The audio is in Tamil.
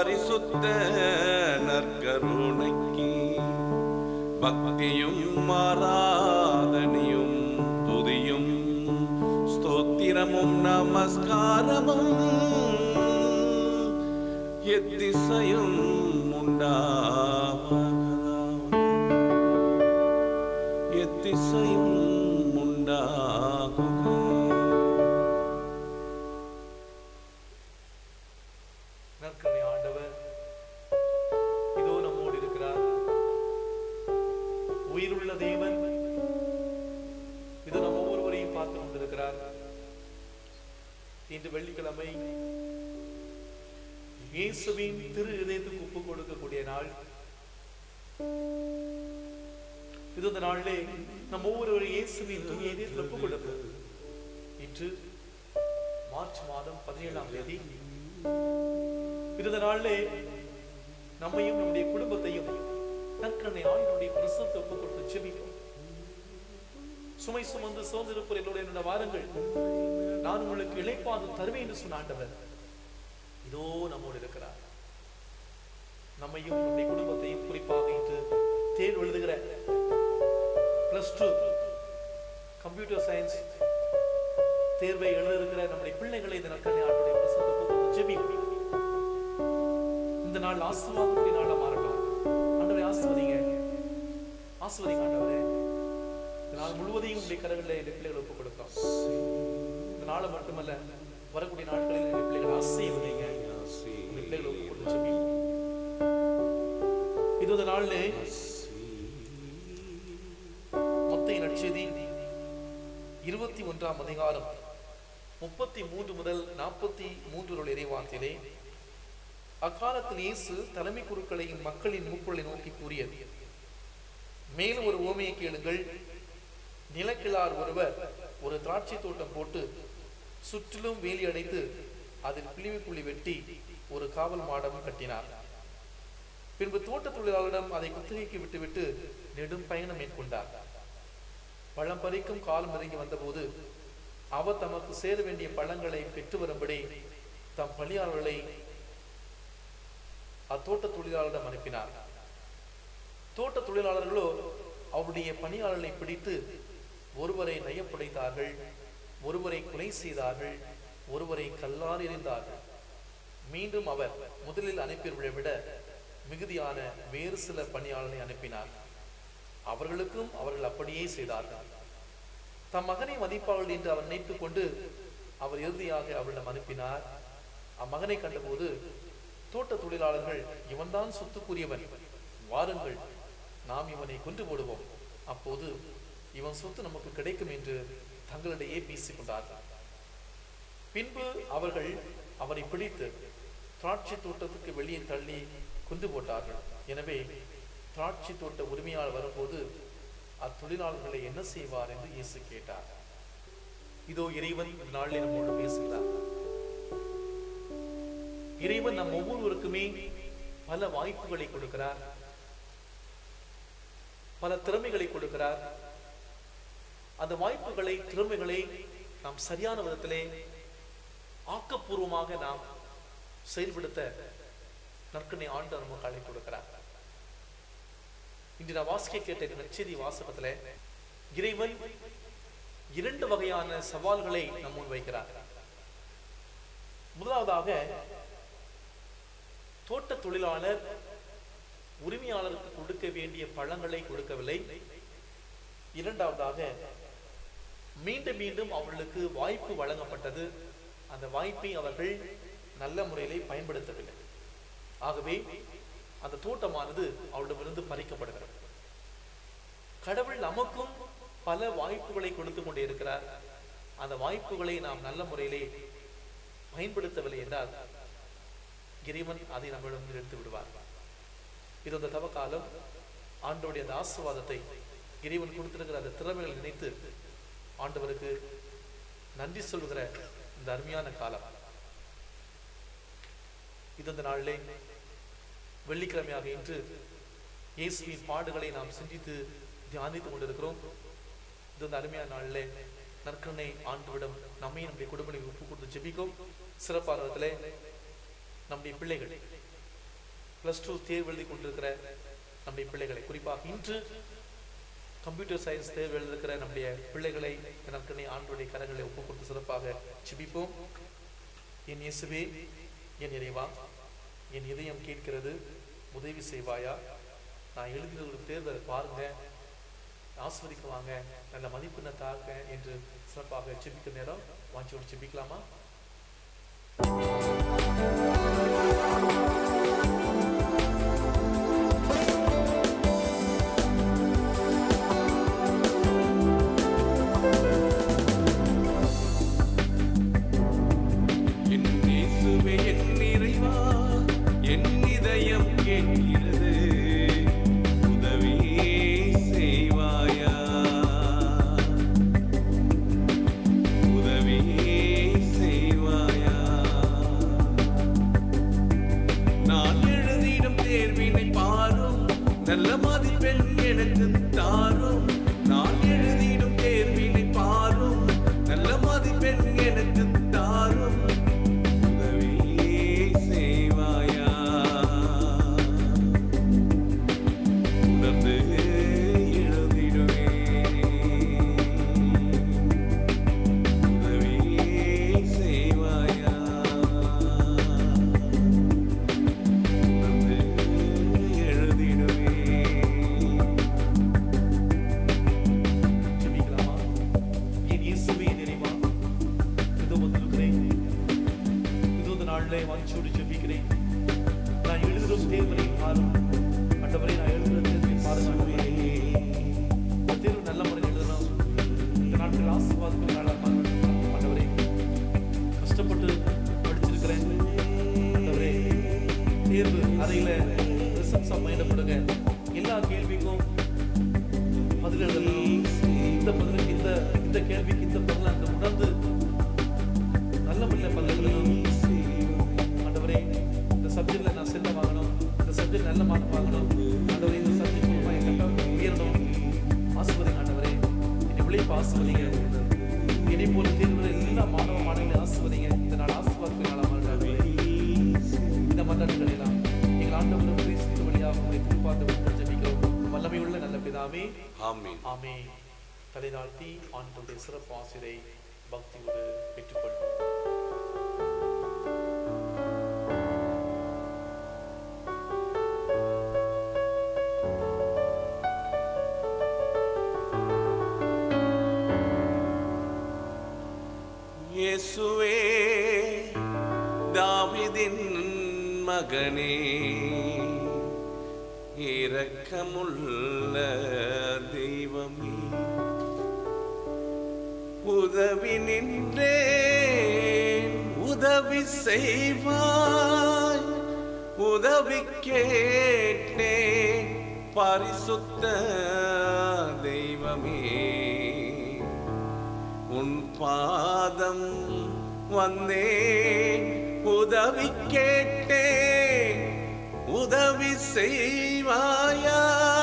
பரிசுத்த நற்கருணைக்கு பக்தியும் ஆராதனையும் துதியும் ஸ்தோத்திரமும் நமஸ்காரமும் எத்திசையும் உண்டாவதாக எத்திசையும் உண்டாகுக நற்கருணை ஆண்டவர் இதோ நம்மோடு இருக்கிறார் உயிருள்ள தேவன் இதோ நம்ம ஒவ்வொருவரையும் பார்த்து கொண்டிருக்கிறார் இன்று வெள்ளிக்கிழமை இயேசுவின் திரு இதயத்துக்கு ஒப்பு கொடுக்கக்கூடிய நாள் இது இந்த நாளிலே நம்ம ஒவ்வொருவரும் இயேசுவின் தூய இதயத்தில் ஒப்பு கொடுப்போம் இன்று மார்ச் மாதம் பதினேழாம் தேதி இந்த நாளிலே நம்மையும் நம்முடைய குடும்பத்தையும் நற்கரணை ஆண்டனுடைய பிரசத்தை ஒப்புக் கொடுத்து ஜெபிப்போம் சுமை சுமந்து சோர்ந்திருப்போர் என்னோட என்னோட வாருங்கள் நான் உங்களுக்கு இளைப்பாதும் தருவேன் என்று சொன்ன ஆண்டவர் இதோ நம்மோடு இருக்கிறார் நம்மையும் நம்முடைய குடும்பத்தையும் குறிப்பாக இன்று தேர்வு எழுதுகிற பிளஸ் டூ கம்ப்யூட்டர் சயின்ஸ் தேர்வை எழுத இருக்கிற நம்முடைய பிள்ளைகளை இந்த நற்கரணை ஆண்டுடைய பிரசத்தை ஒப்புக் கொடுத்து ஜெபிப்போம் இந்த நாள் ஆசீர்வாதக்கூடிய நாளா மாறட்டும் ஆண்டவரே ஆசீர்வதிங்க ஆசீர்வதிங்க ஆண்டவரே இந்த நாள் முழுவதையும் உங்களுடைய கரங்களில் என் பிள்ளைகளை ஒப்புக் கொடுக்கிறோம் இந்த நாளை மட்டுமல்ல வரக்கூடிய நாட்களில் என் பிள்ளைகளை ஆசீர்வதிங்க உங்களுடைய பிள்ளைகளை ஒப்புக் கொடுத்து ஜெபிப்போம் இது இந்த நாளிலே மொத்த நற்செய்தி இருபத்தி ஒன்றாம் அதிகாரம் முப்பத்தி மூன்று முதல் நாற்பத்தி மூன்று இறைவார்த்தையிலே அக்காலத்தில் இயேசு தலைமை குருக்களையும் மக்களின் மூக்குகளை நோக்கி கூறியது மேலும் ஒரு ஓமையை கேளுங்கள் நிலக்கிழார் ஒருவர் ஒரு திராட்சை தோட்டம் போட்டு சுற்றிலும் வேலி அடைத்து அதில் பிழிவுக்குழி வெட்டி ஒரு காவல் மாடம் கட்டினார் பின்பு தோட்ட தொழிலாளரிடம் அதை குத்தகைக்கு விட்டுவிட்டு நெடும் பயணம் மேற்கொண்டார் பழம் பறிக்கும் காலம் நெருங்கி வந்தபோது அவர் தமக்கு சேர வேண்டிய பழங்களை பெற்று வரும்படி தம் பணியாளர்களை அத்தோட்ட தொழிலாளரிடம் அனுப்பினார் தோட்ட தொழிலாளர்களோ அவருடைய பணியாளர்களை பிடித்து ஒருவரை நயப்புடைத்தார்கள் ஒருவரை கொலை செய்தார்கள் ஒருவரை கல்லால் எறிந்தார்கள் மீண்டும் அவர் முதலில் அனுப்பியவர்களை விட மிகுதியான வேறு சில பணியாளர்களை அனுப்பினார் அவர்களுக்கும் அவர்கள் அப்படியே செய்தார்கள் தம் மகனை மதிப்பார்கள் என்று அவர் நினைத்துக் கொண்டு அவர் இறுதியாக அவரிடம் அனுப்பினார் அம்மகனை கண்டபோது தோட்ட தொழிலாளர்கள் இவன்தான் சொத்துக்குரியவன் வாருங்கள் நாம் இவனை கொன்று போடுவோம் அப்போது இவன் சொத்து நமக்கு கிடைக்கும் என்று தங்களிடையே பேசிக் கொண்டார்கள் பின்பு அவர்கள் அவரை பிடித்து திராட்சை தோட்டத்துக்கு வெளியே தள்ளி கொண்டு போட்டார்கள் எனவே திராட்சை தோட்ட உரிமையாளர் வரும்போது அத்தொழிலாளர்களை என்ன செய்வார் என்று இயேசு கேட்டார் இதோ இறைவன் இந்த நாளில் நம்மோடு பேசுகிறார் இறைவன் நம் ஒவ்வொருவருக்குமே பல வாய்ப்புகளை கொடுக்கிறார் பல திறமைகளை கொடுக்கிறார் அந்த வாய்ப்புகளை திறமைகளை நாம் சரியான விதத்திலே ஆக்கப்பூர்வமாக நாம் செயல்படுத்த நற்கனை ஆண்டு நமக்கு அழைப்பு கொடுக்கிறார் இன்று நான் வாசிக்க கேட்ட இந்த நற்செய்தி வாசகத்துல இறைவன் இரண்டு வகையான சவால்களை நம் முன் வைக்கிறார் முதலாவதாக தோட்ட தொழிலாளர் உரிமையாளருக்கு கொடுக்க வேண்டிய பழங்களை கொடுக்கவில்லை இரண்டாவதாக மீண்டும் மீண்டும் அவர்களுக்கு வாய்ப்பு வழங்கப்பட்டது அந்த வாய்ப்பை அவர்கள் நல்ல முறையிலே பயன்படுத்தவில்லை ஆகவே அந்த தோட்டமானது அவரிடமிருந்து பறிக்கப்படுகிறது கடவுள் நமக்கும் பல வாய்ப்புகளை கொடுத்து கொண்டே இருக்கிறார் அந்த வாய்ப்புகளை நாம் நல்ல முறையிலே பயன்படுத்தவில்லை என்றால் இறைவன் அதை நம்மிடம் எடுத்து விடுவார் இது அந்த தவக்காலம் ஆண்டவருடைய அந்த ஆசீர்வாதத்தை இறைவன் கொடுத்திருக்கிற அந்த திறமைகளை நினைத்து ஆண்டவருக்கு நன்றி சொல்கிற இந்த அருமையான காலம் இது அந்த நாளிலே வெள்ளிக்கிழமையாக இன்று இயேசுவின் பாடுகளை நாம் சிந்தித்து தியானித்துக் கொண்டிருக்கிறோம் இது அந்த அருமையான நாளிலே நற்கருணை ஆண்டவிடம் நம்மையும் நம்முடைய குடும்பங்களை ஒப்பு கொடுத்து ஜெபிக்கும் சிறப்பான விதத்திலே நம்முடைய பிள்ளைகள் ப்ளஸ் டூ தேர்வு எழுதி கொண்டிருக்கிற நம்முடைய பிள்ளைகளை குறிப்பாக இன்று கம்ப்யூட்டர் சயின்ஸ் தேர்வு எழுதிருக்கிற நம்முடைய பிள்ளைகளை எனக்கு ஆண்டுடைய கரங்களை ஒப்புக் கொடுத்து சிறப்பாக ஜெபிப்போம் என் இயேசுவே என் இறைவா என் இதயம் கேட்கிறது உதவி செய்வாயா நான் எழுதின ஒரு தேர்தலை பாருங்க ஆஸ்வதிக்குவாங்க நல்ல மதிப்பெண்ணை தாங்க என்று சிறப்பாக ஜெபிக்கிற நேரம் வாஞ்சியோடு ஜெபிக்கலாமா என் இயேசுவே என் இறைவா என் இதயம் கேட்கிறது உதவி செய்வாயா உதவி செய்வாயா நான் எழுதிடும் தேர்வினை பாரும் நல்ல மதிப்பெண் எனக்கு தாரும் நான் எழுதிடும் தேர்வினை பாரும் நல்ல மதிப்பெண் எனக்கு தாரும் உதவி செய்வாயா உணர்ந்து எழுதிடுவேன் உதவி செய்வாயா உணர்ந்து எழுதிடுவேன் ஜெபிக்கலாமா என் இயேசுவே நிறைவா இதோ வந்திருக்கிறேன் இதோ இந்த நாளிலே வாஞ்சியோடு ஜெபிக்கிறேன் நான் எழுதும் தேர்தலை பாரும் ஆண்டவரே நான் எழுதுகிற தேர்தலை பாருங்க ஆண்டவரே இந்த தேர்வு நல்ல முறையில் எழுதணும் இந்த நாட்கள் ஆசீர்வாதத்துக்கு நாளாக ஆண்டவரே கஷ்டப்பட்டு படிச்சிருக்கிறேன் ஆண்டவரே தேர்வு அறையில ரிசல்ட்ஸா மைண்டப்படுங்க எல்லா கேள்விக்கும் பதில் எழுதணும் இந்த பதிலுக்கு இந்த இந்த கேள்விக்கு இந்த பதில் அந்த உணர்ந்து நல்ல முறையில் பதில் எழுதணும் ஆண்டவரே இந்த சப்ஜெக்ட்ல நான் செல்ல வாங்கணும் இந்த சப்ஜெக்ட் நல்ல மார்க் வாங்கணும் ஆண்டவரே இந்த சப்ஜெக்ட் மூலமா என் கட்டாயம் உயரணும் ஆசிர்வதிங்க ஆண்டவரே என்னை விளைப்பு ஆசிர்வதிங்க என்னை போல தேர்வுல எல்லா மாணவ மாணவிகளையும் ஆசிர்வதிங்க இந்த நாள் ஆசிர்வாதத்தை நாளாக ஆண்டவரே இந்த மன்றங்கள் எல்லாம் எங்கள் ஆண்டவரும் கிறிஸ்து வழியாக உங்களை திருப்பாட்டு ஜெபிக்கிறோம் வல்லமையுள்ள நல்ல பிதாவே ஆமென் ஆமே தலை தாழ்த்தி ஆண்டவருடைய சிறப்பு ஆசிரை பக்தியோடு பெற்றுக்கொள்வோம் இயேசுவே தாவிதின் மகனே இரக்கமுள்ள தெய்வமே உதவி நின்றேன் உதவி செய்வாய் உதவி கேட்டேன் பரிசுத்த தெய்வமே உன் பாதம் வந்தேன் உதவி கேட்டேன் உதவி செய்வாயா